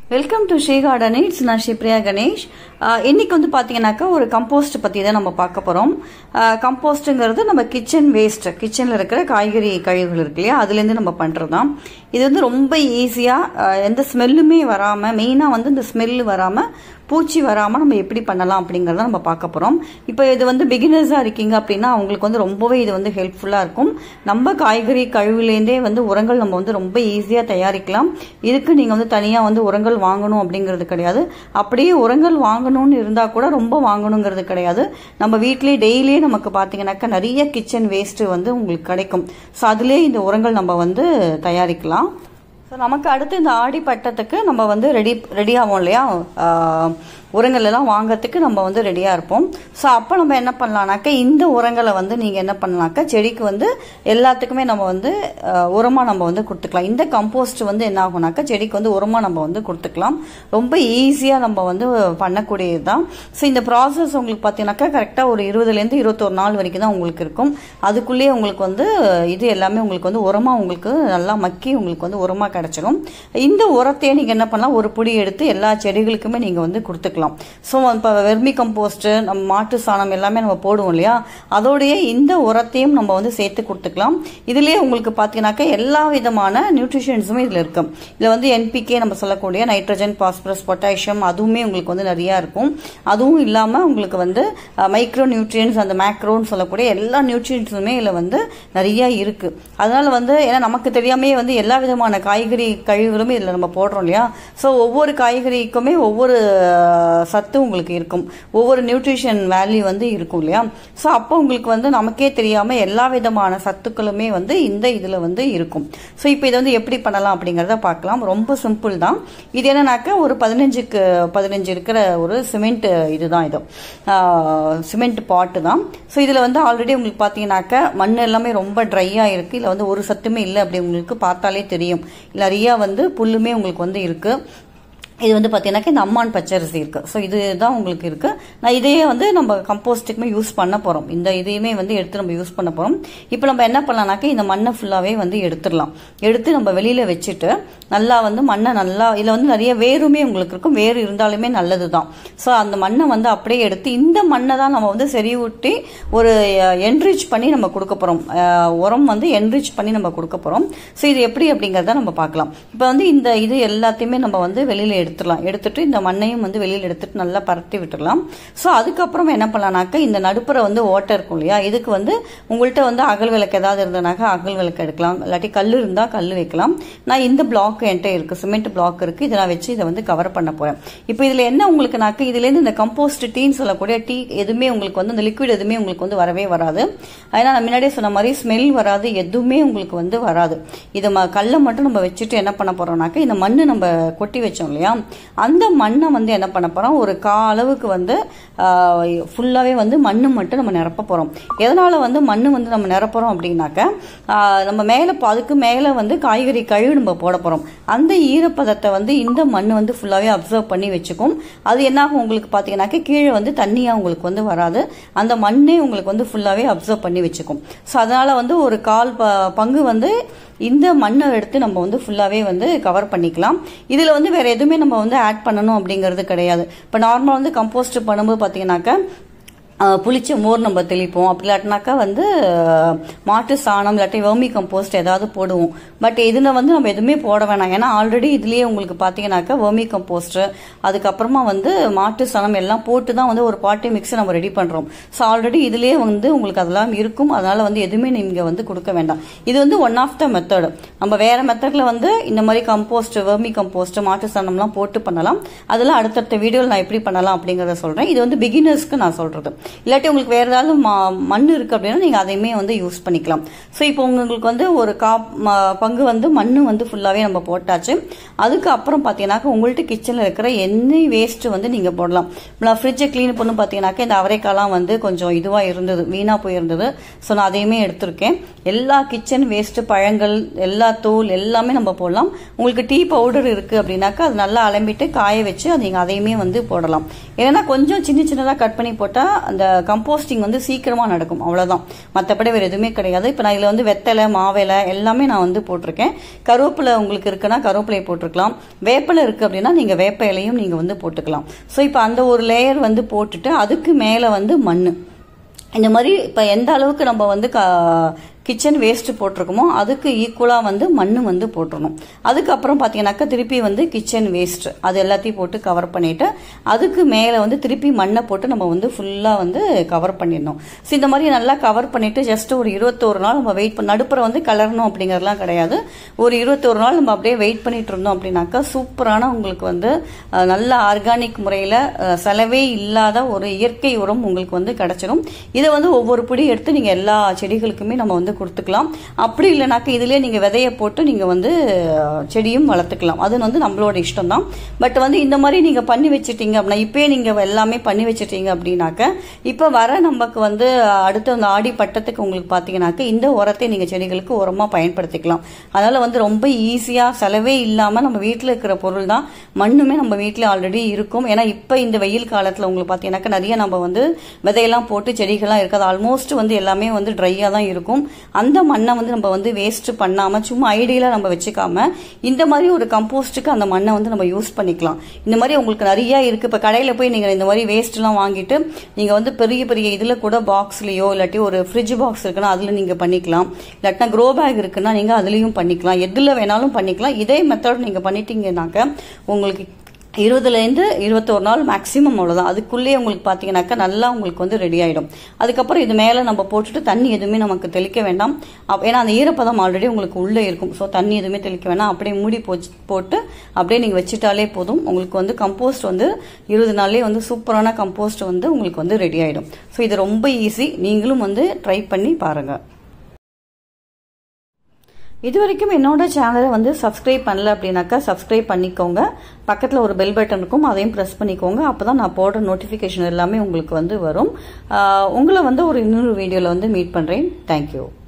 welcome to Sri garden it's நான் ஸ்ரீப்ரியா கணேஷ் ஆஹ் இன்னைக்கு வந்து பார்த்தீங்கன்னாக்கா ஒரு கம்போஸ்ட் பற்றி தான் நம்ம பார்க்க போகிறோம் கம்போஸ்ட்டுங்கிறது நம்ம கிச்சன் வேஸ்ட் கிச்சனில் இருக்கிற காய்கறி கழிவுகள் இருக்கு இல்லையா அதுலேருந்து நம்ம பண்ணுறது தான் இது வந்து ரொம்ப ஈஸியாக எந்த ஸ்மெல்லுமே வராமல் மெயினாக வந்து இந்த ஸ்மெல்லு வராமல் பூச்சி வராமல் நம்ம எப்படி பண்ணலாம் அப்படிங்கிறத நம்ம பார்க்க போகிறோம் இப்போ இது வந்து பிகினர்ஸாக இருக்கீங்க அப்படின்னா அவங்களுக்கு வந்து ரொம்பவே இது வந்து ஹெல்ப்ஃபுல்லாக இருக்கும் நம்ம காய்கறி கழிவுலேருந்தே வந்து உரங்கள் நம்ம வந்து ரொம்ப ஈஸியாக தயாரிக்கலாம் இதுக்கு நீங்கள் வந்து தனியாக வந்து உரங்கள் வாங்கணும் அப்படிங்கிறது கிடையாது அப்படியே உரங்கள் வாங்கணும்னு இருந்தால் கூட ரொம்ப வாங்கணுங்கிறது கிடையாது நம்ம வீட்டிலே டெய்லியே நமக்கு பார்த்தீங்கன்னாக்கா நிறைய கிச்சன் வேஸ்ட்டு வந்து உங்களுக்கு கிடைக்கும் ஸோ அதுலேயே இந்த உரங்கள் நம்ம வந்து தயாரிக்கலாம் ஸோ நமக்கு அடுத்து இந்த ஆடி பட்டத்துக்கு நம்ம வந்து ரெடி ரெடி ஆகும் இல்லையா ஆஹ் உரங்கள் எல்லாம் வாங்கறதுக்கு நம்ம வந்து ரெடியாக இருப்போம் ஸோ அப்போ நம்ம என்ன பண்ணலாம்னாக்கா இந்த உரங்களை வந்து நீங்கள் என்ன பண்ணலாம்னாக்கா செடிக்கு வந்து எல்லாத்துக்குமே நம்ம வந்து உரமாக நம்ம வந்து கொடுத்துக்கலாம் இந்த கம்போஸ்ட் வந்து என்ன ஆகும்னாக்கா செடிக்கு வந்து உரமாக நம்ம வந்து கொடுத்துக்கலாம் ரொம்ப ஈஸியாக நம்ம வந்து பண்ணக்கூடியது தான் ஸோ இந்த ப்ராசஸ் உங்களுக்கு பார்த்தீங்கன்னாக்கா கரெக்டாக ஒரு இருபதுலேருந்து இருபத்தொரு நாள் வரைக்கும் தான் உங்களுக்கு இருக்கும் அதுக்குள்ளேயே உங்களுக்கு வந்து இது எல்லாமே உங்களுக்கு வந்து உரமாக உங்களுக்கு நல்லா மக்கி உங்களுக்கு வந்து உரமாக கிடச்சிடும் இந்த உரத்தையே நீங்கள் என்ன பண்ணலாம் ஒரு புடி எடுத்து எல்லா செடிகளுக்குமே நீங்கள் வந்து கொடுத்துக்கலாம் ஸோ இப்போ வெர்மி கம்போஸ்ட்டு நம்ம மாட்டு சாணம் எல்லாமே நம்ம போடுவோம் இல்லையா அதோடைய இந்த உரத்தையும் நம்ம வந்து சேர்த்து கொடுத்துக்கலாம் இதுலேயே உங்களுக்கு பார்த்தீங்கன்னாக்கா எல்லா விதமான நியூட்ரிஷன்ஸுமே இதில் இருக்கும் இதில் வந்து என்பிகே நம்ம சொல்லக்கூடிய நைட்ரஜன் பாஸ்பரஸ் பொட்டாசியம் அதுவுமே உங்களுக்கு வந்து நிறையா இருக்கும் அதுவும் இல்லாமல் உங்களுக்கு வந்து மைக்ரோ நியூட்ரியன்ஸ் அந்த மேக்ரோன்னு சொல்லக்கூடிய எல்லா நியூட்ரியன்ஸுமே இதில் வந்து நிறையா இருக்குது அதனால வந்து ஏன்னா நமக்கு தெரியாமே வந்து எல்லா விதமான காய்கறி கழிவுகளுமே இதில் நம்ம போடுறோம் இல்லையா ஸோ ஒவ்வொரு காய்கறிக்குமே ஒவ்வொரு சத்து உங்களுக்கு இருக்கும் ஒவ்வொரு நியூட்ரிஷன் வேல்யூ வந்து இருக்கும் இல்லையா ஸோ அப்போ உங்களுக்கு வந்து நமக்கே தெரியாமல் எல்லா விதமான சத்துக்களுமே வந்து இந்த இதில் வந்து இருக்கும் ஸோ இப்போ இதை வந்து எப்படி பண்ணலாம் அப்படிங்கிறத பார்க்கலாம் ரொம்ப சிம்பிள் தான் இது என்னன்னாக்கா ஒரு பதினஞ்சுக்கு பதினஞ்சு இருக்கிற ஒரு சிமெண்ட் இதுதான் இது சிமெண்ட் பாட்டு தான் ஸோ இதில் வந்து ஆல்ரெடி உங்களுக்கு பார்த்தீங்கன்னாக்கா மண் எல்லாமே ரொம்ப ட்ரையாக இருக்குது இதில் வந்து ஒரு சத்துமே இல்லை அப்படி உங்களுக்கு பார்த்தாலே தெரியும் நிறையா வந்து புல்லுமே உங்களுக்கு வந்து இருக்குது இது வந்து பார்த்தீங்கன்னாக்கா இந்த அம்மான் பச்சரிசி இருக்குது ஸோ இதுதான் உங்களுக்கு இருக்குது நான் இதையே வந்து நம்ம கம்போஸ்ட்டுக்குமே யூஸ் பண்ண போகிறோம் இந்த இதையுமே வந்து எடுத்து நம்ம யூஸ் பண்ண போகிறோம் இப்போ நம்ம என்ன பண்ணலாம்னாக்கா இந்த மண்ணை ஃபுல்லாகவே வந்து எடுத்துடலாம் எடுத்து நம்ம வெளியில் வச்சுட்டு நல்லா வந்து மண்ணை நல்லா இதில் வந்து நிறைய வேருமே உங்களுக்கு இருக்கும் வேறு இருந்தாலுமே நல்லது தான் ஸோ அந்த மண்ணை வந்து அப்படியே எடுத்து இந்த மண்ணை தான் நம்ம வந்து செறிவூட்டி ஒரு என்ரிச் பண்ணி நம்ம கொடுக்க போகிறோம் உரம் வந்து என்ரிச் பண்ணி நம்ம கொடுக்க போகிறோம் ஸோ இது எப்படி அப்படிங்கிறத நம்ம பார்க்கலாம் இப்போ வந்து இந்த இது எல்லாத்தையுமே நம்ம வந்து வெளியில் எடுத்துடலாம் எடுத்துட்டு இந்த மண்ணையும் வந்து வெளியில் எடுத்துட்டு நல்லா பரட்டி விட்டுடலாம் ஸோ அதுக்கப்புறம் என்ன பண்ணலாம்னாக்கா இந்த நடுப்புற வந்து ஓட்டை இருக்கும் இல்லையா இதுக்கு வந்து உங்கள்கிட்ட வந்து அகல் விளக்கு ஏதாவது இருந்தனாக்கா அகல் விளக்கு எடுக்கலாம் இல்லாட்டி கல் இருந்தால் கல் வைக்கலாம் நான் இந்த பிளாக் என்கிட்ட இருக்கு சிமெண்ட் பிளாக் இருக்கு இதை நான் வச்சு இதை வந்து கவர் பண்ண போறேன் இப்போ இதுல என்ன உங்களுக்கு நாக்க இதுலேருந்து இந்த கம்போஸ்ட் டீன்னு சொல்லக்கூடிய டீ எதுவுமே உங்களுக்கு வந்து இந்த லிக்விட் எதுவுமே உங்களுக்கு வந்து வரவே வராது ஏன்னா நான் முன்னாடியே சொன்ன மாதிரி ஸ்மெல் வராது எதுவுமே உங்களுக்கு வந்து வராது இதை கல்லை மட்டும் நம்ம வச்சுட்டு என்ன பண்ண போறோம்னாக்கா இந்த மண்ணு நம்ம கொட்டி வச்சோம் இல்லையா அந்த மண்ணை வந்து என்ன பண்ண போறோம் ஒரு கா அளவுக்கு வந்து ஃபுல்லாகவே வந்து மண்ணு மட்டும் நம்ம நிரப்ப போகிறோம் எதனால் வந்து மண்ணு வந்து நம்ம நிரப்புறோம் அப்படின்னாக்க நம்ம மேலே அதுக்கு மேலே வந்து காய்கறி கழிவு நம்ம போட போகிறோம் அந்த ஈரப்பதத்தை வந்து இந்த மண் வந்து ஃபுல்லாகவே அப்சர்வ் பண்ணி வச்சுக்கும் அது என்னாகும் உங்களுக்கு பார்த்தீங்கன்னாக்க கீழே வந்து தண்ணியாக உங்களுக்கு வந்து வராது அந்த மண்ணே உங்களுக்கு வந்து ஃபுல்லாகவே அப்சர்வ் பண்ணி வச்சுக்கும் ஸோ அதனால் வந்து ஒரு கால் பங்கு வந்து இந்த மண்ணை எடுத்து நம்ம வந்து ஃபுல்லாகவே வந்து கவர் பண்ணிக்கலாம் இதில் வந்து வேறு எதுவுமே நம்ம வந்து ஆட் பண்ணணும் அப்படிங்கிறது கிடையாது இப்போ நார்மலாக வந்து கம்போஸ்ட் பண்ணும்போது பார்த்தீங்கன்னாக்கா புளிச்ச மோர் நம்ம தெளிப்போம் அப்படி இல்லாட்டினாக்கா வந்து மாட்டு சாணம் இல்லாட்டி வெர்மி கம்போஸ்ட் ஏதாவது போடுவோம் பட் இதில் வந்து நம்ம எதுவுமே போட வேணாம் ஏன்னா ஆல்ரெடி இதுலேயே உங்களுக்கு பார்த்தீங்கன்னாக்கா வெர்மி கம்போஸ்ட்டு அதுக்கப்புறமா வந்து மாட்டு சாணம் எல்லாம் போட்டு தான் வந்து ஒரு பாட்டி மிக்ஸ் நம்ம ரெடி பண்ணுறோம் ஸோ ஆல்ரெடி இதுலேயே வந்து உங்களுக்கு அதெல்லாம் இருக்கும் அதனால் வந்து எதுவுமே நீங்கள் வந்து கொடுக்க வேண்டாம் இது வந்து ஒன் ஆஃப் த மெத்தடு நம்ம வேறு மெத்தடில் வந்து இந்த மாதிரி கம்போஸ்ட் வெர்மி கம்போஸ்ட் மாட்டு சாணம்லாம் போட்டு பண்ணலாம் அதெல்லாம் அடுத்தடுத்த வீடியோவில் நான் எப்படி பண்ணலாம் அப்படிங்கிறத சொல்கிறேன் இது வந்து பிகினர்ஸ்க்கு நான் சொல்கிறது இல்லாட்டி உங்களுக்கு வேறு ஏதாவது மண் இருக்குது அப்படின்னா நீங்கள் அதையுமே வந்து யூஸ் பண்ணிக்கலாம் ஸோ இப்போ உங்களுக்கு வந்து ஒரு கா பங்கு வந்து மண் வந்து ஃபுல்லாகவே நம்ம போட்டாச்சு அதுக்கப்புறம் பார்த்தீங்கன்னாக்கா உங்கள்கிட்ட கிச்சனில் இருக்கிற எண்ணெய் வேஸ்ட்டு வந்து நீங்கள் போடலாம் நான் ஃப்ரிட்ஜை க்ளீன் பண்ணு பார்த்தீங்கன்னாக்கா இந்த அவரைக்காலாம் வந்து கொஞ்சம் இதுவாக இருந்தது வீணாக போயிருந்தது ஸோ நான் அதையுமே எடுத்திருக்கேன் எல்லா கிச்சன் வேஸ்ட்டு பழங்கள் எல்லா தூள் எல்லாமே நம்ம போடலாம் உங்களுக்கு டீ பவுடர் இருக்குது அப்படின்னாக்கா அது நல்லா அலம்பிட்டு காய வச்சு அது நீங்கள் அதையுமே வந்து போடலாம் ஏன்னா கொஞ்சம் சின்ன சின்னதாக கட் பண்ணி போட்டால் அந்த அந்த கம்போஸ்டிங் வந்து சீக்கிரமாக நடக்கும் அவ்வளோதான் மற்றபடி வேறு எதுவுமே கிடையாது இப்போ நான் இதில் வந்து வெத்தலை மாவேலை எல்லாமே நான் வந்து போட்டிருக்கேன் கருவேப்பிலை உங்களுக்கு இருக்குன்னா கருவேப்பிலையை போட்டிருக்கலாம் வேப்பிலை இருக்குது அப்படின்னா நீங்கள் வேப்ப இலையும் நீங்கள் வந்து போட்டுக்கலாம் ஸோ இப்போ அந்த ஒரு லேயர் வந்து போட்டுட்டு அதுக்கு மேலே வந்து மண் இந்த மாதிரி இப்போ எந்த அளவுக்கு நம்ம வந்து க கிச்சன் வேஸ்ட்டு போட்டிருக்கோமோ அதுக்கு ஈக்குவலாக வந்து மண் வந்து போட்டுடணும் அதுக்கப்புறம் பார்த்தீங்கன்னாக்கா திருப்பி வந்து கிச்சன் வேஸ்ட் அது எல்லாத்தையும் போட்டு கவர் பண்ணிவிட்டு அதுக்கு மேலே வந்து திருப்பி மண்ணை போட்டு நம்ம வந்து ஃபுல்லாக வந்து கவர் பண்ணிடணும் ஸோ இந்த மாதிரி நல்லா கவர் பண்ணிவிட்டு ஜஸ்ட் ஒரு இருபத்தோரு நாள் நம்ம வெயிட் பண்ண நடுப்புற வந்து கலரணும் அப்படிங்கிறதுலாம் கிடையாது ஒரு இருபத்தோரு நாள் நம்ம அப்படியே வெயிட் பண்ணிட்டு இருந்தோம் அப்படின்னாக்கா சூப்பரான உங்களுக்கு வந்து அஹ், நல்ல ஆர்கானிக் முறையில் செலவே இல்லாத ஒரு இயற்கை உரம் உங்களுக்கு வந்து கிடைச்சிடும் இதை வந்து ஒவ்வொரு பிடி எடுத்து நீங்கள் எல்லா செடிகளுக்குமே நம்ம வந்து கொடுத்துக்கலாம் அப்படி இல்லைனாக்கா இதுலேயே நீங்கள் விதைய போட்டு நீங்கள் வந்து அஹ், செடியும் வளர்த்துக்கலாம் அது வந்து நம்மளோட இஷ்டம் தான் பட் வந்து இந்த மாதிரி நீங்கள் பண்ணி வச்சிட்டீங்க அப்படின்னா இப்போயே நீங்கள் எல்லாமே பண்ணி வச்சிட்டீங்க அப்படின்னாக்க இப்போ வர நமக்கு வந்து அஹ், அடுத்த அந்த ஆடி பட்டத்துக்கு உங்களுக்கு பார்த்தீங்கன்னாக்க இந்த உரத்தை நீங்கள் செடிகளுக்கு உரமாக பயன்படுத்திக்கலாம் அதனால் வந்து ரொம்ப ஈஸியாக செலவே இல்லாமல் நம்ம வீட்டில் இருக்கிற பொருள் தான் மண்ணுமே நம்ம வீட்டில் ஆல்ரெடி இருக்கும் ஏன்னா இப்போ இந்த வெயில் காலத்தில் உங்களுக்கு பார்த்தீங்கன்னாக்கா நிறைய நம்ம வந்து விதையெல்லாம் போட்டு செடிகள்லாம் இருக்காது ஆல்மோஸ்ட் வந்து எல்லாமே வந்து ட்ரையாக தான் இருக்கும் அந்த மண்ணை வந்து நம்ம வந்து வேஸ்ட் பண்ணாமல் சும்மா ஐடியலாக நம்ம வச்சுக்காம இந்த மாதிரி ஒரு கம்போஸ்ட்டுக்கு அந்த மண்ணை வந்து நம்ம யூஸ் பண்ணிக்கலாம் இந்த மாதிரி உங்களுக்கு நிறைய இருக்கு இப்போ கடையில் போய் நீங்கள் இந்த மாதிரி வேஸ்ட்லாம் வாங்கிட்டு நீங்கள் வந்து பெரிய பெரிய இதில் கூட பாக்ஸ்லேயோ இல்லாட்டி ஒரு ஃப்ரிட்ஜ் பாக்ஸ் இருக்குன்னா அதில் நீங்கள் பண்ணிக்கலாம் இல்லாட்டினா க்ரோ பேக் இருக்குன்னா நீங்கள் அதுலேயும் பண்ணிக்கலாம் எதில் வேணாலும் பண்ணிக்கலாம் இதே மெத்தட் நீங்கள் பண்ணிட்டீங்கன்னாக்க உங்களுக்கு இருபதுலேருந்து இருபத்தோரு நாள் மேக்ஸிமம் அவ்வளோதான் அதுக்குள்ளேயே உங்களுக்கு பார்த்தீங்கன்னாக்கா நல்லா உங்களுக்கு வந்து ரெடி ஆகிடும் அதுக்கப்புறம் இது மேலே நம்ம போட்டுட்டு தண்ணி எதுவுமே நமக்கு தெளிக்க வேண்டாம் அப்- ஏன்னா அந்த ஈரப்பதம் ஆல்ரெடி உங்களுக்கு உள்ளே இருக்கும் ஸோ தண்ணி எதுவுமே தெளிக்க வேண்டாம் அப்படியே மூடி போச்சு போட்டு அப்படியே நீங்கள் வச்சுட்டாலே போதும் உங்களுக்கு வந்து கம்போஸ்ட் வந்து இருபது நாள்லேயே வந்து சூப்பரான கம்போஸ்ட் வந்து உங்களுக்கு வந்து ரெடி ஆகிடும் ஸோ இது ரொம்ப ஈஸி நீங்களும் வந்து ட்ரை பண்ணி பாருங்கள் இது வரைக்கும் என்னோட சேனலை வந்து சப்ஸ்கிரைப் பண்ணல அப்படின்னாக்கா சப்ஸ்கிரைப் பண்ணிக்கோங்க பக்கத்தில் ஒரு பெல் பட்டன் இருக்கும் அதையும் ப்ரெஸ் பண்ணிக்கோங்க அப்போ தான் நான் போடுற நோட்டிஃபிகேஷன் எல்லாமே உங்களுக்கு வந்து வரும் ஆஹ் உங்களை வந்து ஒரு இன்னொரு வீடியோவில் வந்து மீட் பண்ணுறேன் தேங்க்யூ